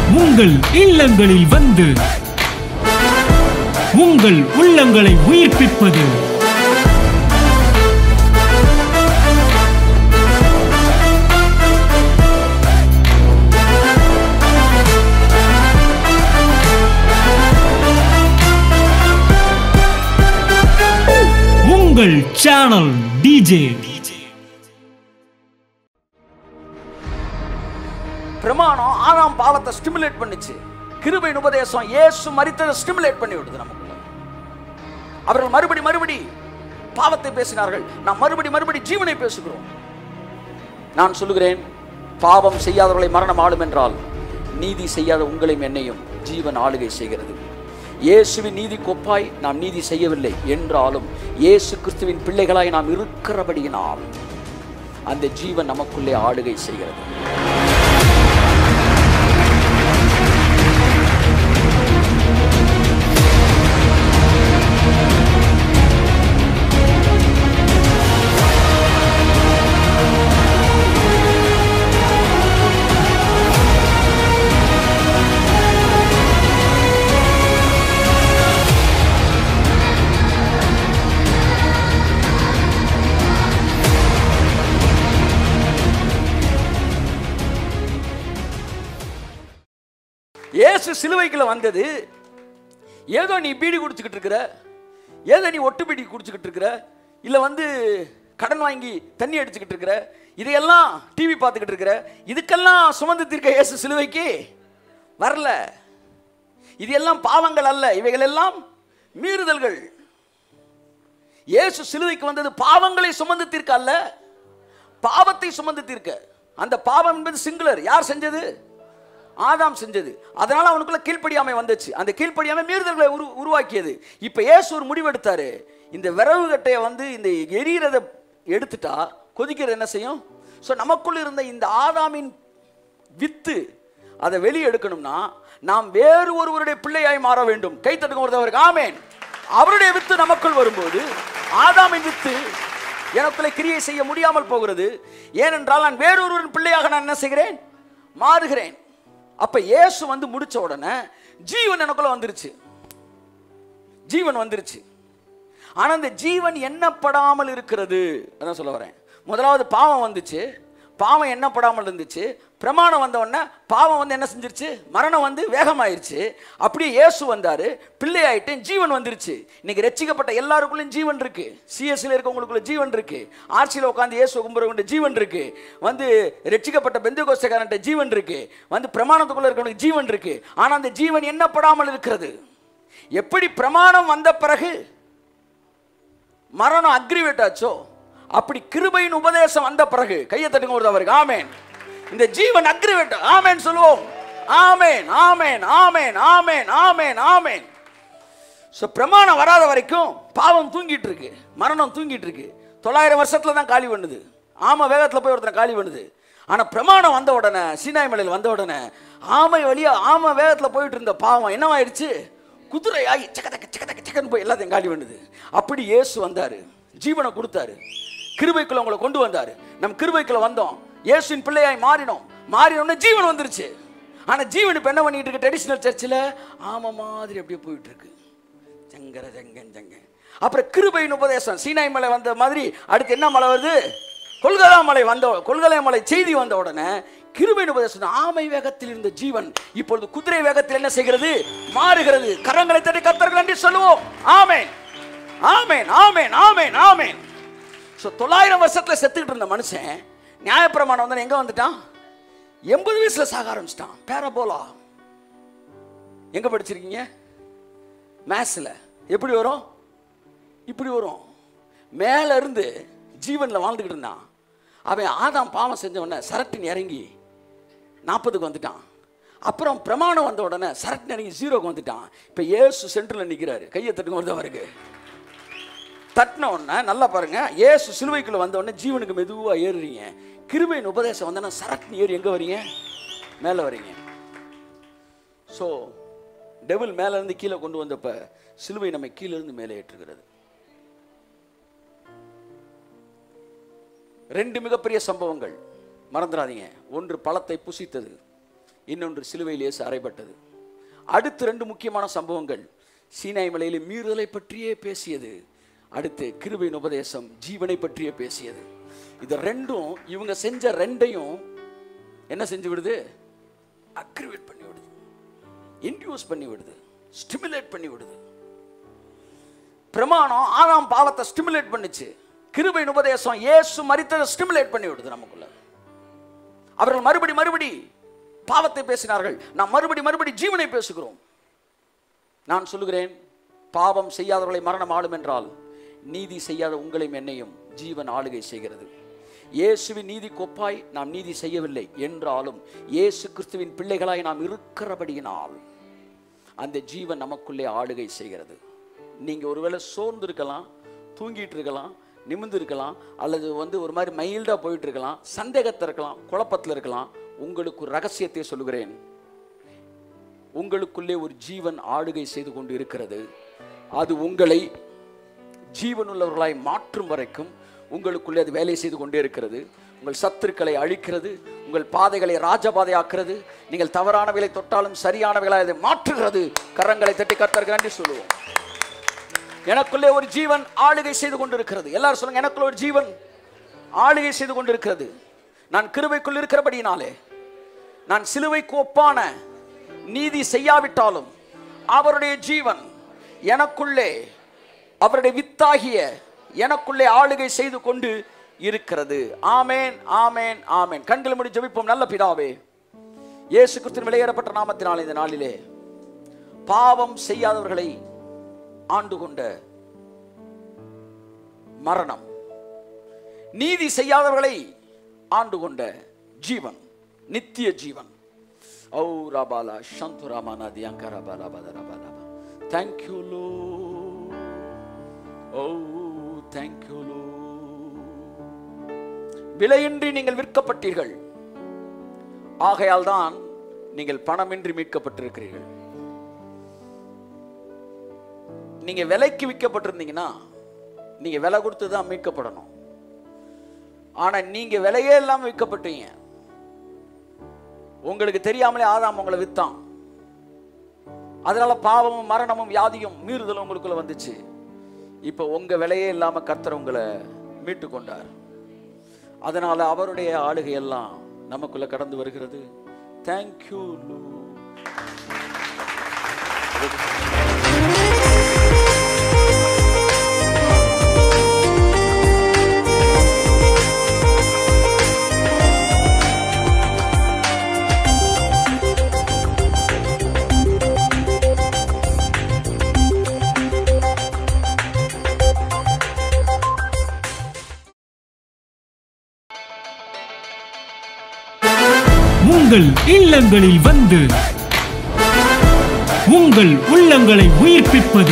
உங்கள் இல்லங்களில் வந்து உங்கள் உள்ளங்களை உயிர்ப்பிப்பது உங்கள் சேனல் டிஜே பிரமாணம் ஆறாம் பாவத்தை ஸ்டிமுலேட் பண்ணுச்சு கிருபையின் உபதேசம் இயேசு மரித்ததை ஸ்டிமுலேட் பண்ணி விடுது நமக்குள்ள அவர்கள் மறுபடி மறுபடி பாவத்தை பேசினார்கள் நாம் மறுபடி மறுபடி ஜீவனை பேசுகிறோம் நான் சொல்லுகிறேன் பாவம் செய்யாதவர்களை மரணம் ஆளும் என்றால் நீதி செய்யாத உங்களையும் என்னையும் ஜீவன் ஆளுகை செய்கிறது இயேசுவின் நீதி கொப்பாய் நாம் நீதி செய்யவில்லை என்றாலும் இயேசு கிறிஸ்துவின் பிள்ளைகளாய் நாம் இருக்கிறபடியினால் அந்த ஜீவன் நமக்குள்ளே ஆளுகை செய்கிறது இயேசு சிலுவைக்குள்ள வந்தது ஏதோ நீ பீடி குடிச்சுக்கிட்டு இருக்கிற ஏதோ நீ ஒட்டு பீடி குடிச்சுக்கிட்டு இருக்கிற இல்ல வந்து கடன் வாங்கி தண்ணி அடிச்சுக்கிட்டு இருக்கிற இதையெல்லாம் டிவி பார்த்துக்கிட்டு இருக்கிற இதுக்கெல்லாம் சுமந்து தீர்க்க இயேசு சிலுவைக்கு வரல இது எல்லாம் பாவங்கள் அல்ல இவைகள் எல்லாம் மீறுதல்கள் இயேசு சிலுவைக்கு வந்தது பாவங்களை சுமந்து தீர்க்க அல்ல பாவத்தை சுமந்து தீர்க்க அந்த பாவம் என்பது சிங்குலர் யார் செஞ்சது ஆதாம் செஞ்சது அதனால அவனுக்குள்ள கீழ்ப்படியாமை வந்துச்சு அந்த கீழ்ப்படியாமை மீறுதல்களை உரு உருவாக்கியது இப்போ இயேசு ஒரு முடிவெடுத்தாரு இந்த விரவு கட்டையை வந்து இந்த எரியறத எடுத்துட்டா கொதிக்கிறது என்ன செய்யும் ஸோ நமக்குள்ள இருந்த இந்த ஆதாமின் வித்து அதை வெளியே எடுக்கணும்னா நாம் வேறு ஒருவருடைய பிள்ளையாய் மாற வேண்டும் கை தட்டுங்க ஒருத்தவருக்கு ஆமேன் அவருடைய வித்து நமக்குள் வரும்போது ஆதாமின் வித்து எனக்குள்ளே கிரியை செய்ய முடியாமல் போகிறது ஏனென்றால் நான் வேறொருவரின் பிள்ளையாக நான் என்ன செய்கிறேன் மாறுகிறேன் அப்ப இயேசு வந்து முடிச்ச உடனே ஜீவன் எனக்குள்ள வந்துருச்சு ஜீவன் வந்துருச்சு ஆனா அந்த ஜீவன் எண்ணப்படாமல் இருக்கிறது அதான் சொல்ல வரேன் முதலாவது பாவம் வந்துச்சு பாவம் எண்ணப்படாமல் இருந்துச்சு பிரமாணம் வந்த உடனே பாவம் வந்து என்ன செஞ்சிருச்சு மரணம் வந்து வேகமாயிருச்சு அப்படியே இயேசு வந்தாரு பிள்ளை ஆயிட்டு ஜீவன் வந்துருச்சு இன்னைக்கு ரட்சிக்கப்பட்ட எல்லாருக்குள்ளயும் ஜீவன் இருக்கு சிஎஸ்ல இருக்கவங்களுக்குள்ள ஜீவன் இருக்கு ஆர்சியில் உட்காந்து இயேசு கும்புறவங்க ஜீவன் இருக்கு வந்து ரட்சிக்கப்பட்ட பெந்த கோஷக்காரன்ட்ட ஜீவன் இருக்கு வந்து பிரமாணத்துக்குள்ள இருக்கவனுக்கு ஜீவன் இருக்கு ஆனா அந்த ஜீவன் எண்ணப்படாமல் இருக்கிறது எப்படி பிரமாணம் வந்த பிறகு மரணம் அக்ரிவேட் ஆச்சோ அப்படி கிருபையின் உபதேசம் வந்த பிறகு கையை தட்டுங்க ஒரு அவருக்கு ஆமேன் இந்த ஜீவன் அக்ரிவேட் ஆமேன் சொல்லுவோம் ஆமேன் ஆமேன் ஆமேன் ஆமேன் ஆமேன் ஆமேன் ஸோ பிரமாணம் வராத வரைக்கும் பாவம் தூங்கிட்டு இருக்கு மரணம் தூங்கிட்டு இருக்கு தொள்ளாயிரம் வருஷத்துல தான் காலி பண்ணுது ஆமை வேகத்தில் போய் ஒருத்தன் காலி பண்ணுது ஆனால் பிரமாணம் வந்த உடனே சீனாய் மலையில் வந்த உடனே ஆமை வழியா ஆமை வேகத்தில் போயிட்டு இருந்த பாவம் என்னவாயிடுச்சு குதிரை ஆகி சக்கத்தக்க சக்கத்தக்க சக்கன்னு போய் எல்லாத்தையும் காலி பண்ணுது அப்படி இயேசு வந்தாரு ஜீவனை கொடுத்தாரு கிருபைக்குள்ள உங்களை கொண்டு வந்தாரு நம்ம கிருபைக்குள்ள வந்தோம் இயேசுவின் பிள்ளையாய் மாறினோம் மாறினோம்னா ஜீவன் வந்துருச்சு ஆனா ஜீவன் இப்ப என்ன பண்ணிட்டு இருக்கு ட்ரெடிஷனல் சர்ச்சில் ஆமை மாதிரி அப்படியே போயிட்டு இருக்கு ஜங்கர ஜங்கன் ஜங்க அப்புறம் கிருபையின் உபதேசம் சீனாய் மலை வந்த மாதிரி அடுத்து என்ன மலை வருது கொல்கதா மலை வந்த கொல்கதா மலை செய்தி வந்த உடனே கிருபையின் உபதேசம் ஆமை வேகத்தில் இருந்த ஜீவன் இப்பொழுது குதிரை வேகத்தில் என்ன செய்கிறது மாறுகிறது கரங்களை தட்டி கத்தர்கள் என்று சொல்லுவோம் ஆமேன் ஆமேன் ஆமேன் ஆமேன் ஆமேன் ஸோ தொள்ளாயிரம் வருஷத்துல செத்துக்கிட்டு இருந்த மனுஷன் நியாயப்பிரமாணம் வந்து எங்க வந்துட்டான் எண்பது வயசுல சாக ஆரம்பிச்சிட்டான் பேரபோலா எங்க படிச்சிருக்கீங்க மேத்ஸில் எப்படி வரும் இப்படி வரும் மேல இருந்து ஜீவனில் வாழ்ந்துக்கிட்டு இருந்தான் அவன் ஆதாம் பாவம் செஞ்ச உடனே சரட்டின் இறங்கி நாற்பதுக்கு வந்துட்டான் அப்புறம் பிரமாணம் வந்த உடனே சரட்டின் இறங்கி ஜீரோக்கு வந்துட்டான் இப்போ ஏசு சென்டரில் நிற்கிறாரு கையை தட்டுங்க வருது அவருக்கு தட்டின உடனே நல்லா பாருங்க ஏசு சிலுவைக்குள்ள வந்த உடனே ஜீவனுக்கு மெதுவாக ஏறுறீங்க கிருபையின் உபதேசம் வந்தோன்னா சரட்டின் ஏறி எங்கே வரீங்க மேலே வரீங்க ஸோ டெவில் மேல இருந்து கீழே கொண்டு வந்தப்ப சிலுவை நம்மை கீழே இருந்து மேலே ஏற்றுகிறது ரெண்டு மிகப்பெரிய சம்பவங்கள் மறந்துடாதீங்க ஒன்று பழத்தை புசித்தது இன்னொன்று சிலுவையில் இயேசு அறைப்பட்டது அடுத்து ரெண்டு முக்கியமான சம்பவங்கள் சீனாய் மலையில் மீறுதலை பற்றியே பேசியது அடுத்து கிருபையின் உபதேசம் ஜீவனை பற்றியே பேசியது இது ரெண்டும் இவங்க செஞ்ச ரெண்டையும் என்ன செஞ்சு விடுது அக்ரிவேட் பண்ணி விடுது இன்டியூஸ் பண்ணி விடுது ஸ்டிமுலேட் பண்ணி விடுது பிரமாணம் ஆதாம் பாவத்தை ஸ்டிமுலேட் பண்ணுச்சு கிருபையின் உபதேசம் இயேசு மரித்ததை ஸ்டிமுலேட் பண்ணி விடுது நமக்குள்ள அவர்கள் மறுபடி மறுபடி பாவத்தை பேசினார்கள் நாம் மறுபடி மறுபடி ஜீவனை பேசுகிறோம் நான் சொல்லுகிறேன் பாவம் செய்யாதவர்களை மரணம் ஆளும் என்றால் நீதி செய்யாத உங்களையும் என்னையும் ஜீவன் ஆளுகை செய்கிறது இயேசுவின் நீதி கொப்பாய் நாம் நீதி செய்யவில்லை என்றாலும் இயேசு கிறிஸ்துவின் பிள்ளைகளாய் நாம் இருக்கிறபடியினால் அந்த ஜீவன் நமக்குள்ளே ஆளுகை செய்கிறது நீங்க ஒருவேளை சோர்ந்து இருக்கலாம் தூங்கிட்டு இருக்கலாம் நிமிர்ந்து இருக்கலாம் அல்லது வந்து ஒரு மாதிரி மைல்டா போயிட்டு இருக்கலாம் சந்தேகத்தில் இருக்கலாம் குழப்பத்தில் இருக்கலாம் உங்களுக்கு ஒரு ரகசியத்தை சொல்லுகிறேன் உங்களுக்குள்ளே ஒரு ஜீவன் ஆளுகை செய்து கொண்டு இருக்கிறது அது உங்களை ஜீவனுள்ளவர்களாய் மாற்றும் வரைக்கும் உங்களுக்குள்ளே அது வேலை செய்து கொண்டே இருக்கிறது உங்கள் சத்துருக்களை அழிக்கிறது உங்கள் பாதைகளை ராஜபாதையாக்குறது நீங்கள் தவறானவைகளை தொட்டாலும் சரியானவைகளை அதை மாற்றுகிறது கரங்களை தட்டி கத்தருக்கு நன்றி சொல்லுவோம் எனக்குள்ளே ஒரு ஜீவன் ஆளுகை செய்து கொண்டிருக்கிறது எல்லாரும் சொல்லுங்க எனக்குள்ள ஒரு ஜீவன் ஆளுகை செய்து கொண்டிருக்கிறது நான் கிருபைக்குள் இருக்கிறபடியினாலே நான் சிலுவைக்கு ஒப்பான நீதி செய்யாவிட்டாலும் அவருடைய ஜீவன் எனக்குள்ளே அவருடைய வித்தாகிய எனக்குள்ளே ஆளுகை செய்து கொண்டு இருக்கிறது ஆமேன் ஆமேன் ஆமேன் கண்களை முடி ஜெபிப்போம் நல்ல பிதாவே இயேசு கிறிஸ்துவின் வெளியேறப்பட்ட நாமத்தினால் இந்த நாளிலே பாவம் செய்யாதவர்களை ஆண்டு கொண்ட மரணம் நீதி செய்யாதவர்களை ஆண்டு கொண்ட ஜீவன் நித்திய ஜீவன் ஓ ராபாலா சந்து ராமானாதி அங்கராபாலா பதராபாலா தேங்க்யூ லோ ஓ தேங்க்யூ லோ விலையின்றி நீங்கள் விற்கப்பட்டீர்கள் ஆகையால் தான் நீங்கள் பணமின்றி மீட்கப்பட்டிருக்கிறீர்கள் நீங்க விலைக்கு விற்கப்பட்டிருந்தீங்கன்னா நீங்க விலை கொடுத்து தான் மீட்கப்படணும் ஆனா நீங்க விலையே இல்லாம விற்கப்பட்டீங்க உங்களுக்கு தெரியாமலே ஆதாம் உங்களை வித்தான் அதனால பாவமும் மரணமும் வியாதியும் மீறுதலும் உங்களுக்குள்ள வந்துச்சு இப்போ உங்க விலையே இல்லாம கர்த்தர் உங்களை மீட்டு கொண்டார் அதனால அவருடைய ஆளுகை எல்லாம் நமக்குள்ள கடந்து வருகிறது தேங்க்யூ உங்கள் இல்லங்களில் வந்து உங்கள் உள்ளங்களை உயிர்ப்பிப்பது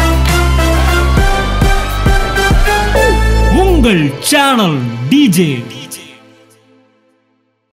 உங்கள் சேனல் டிஜே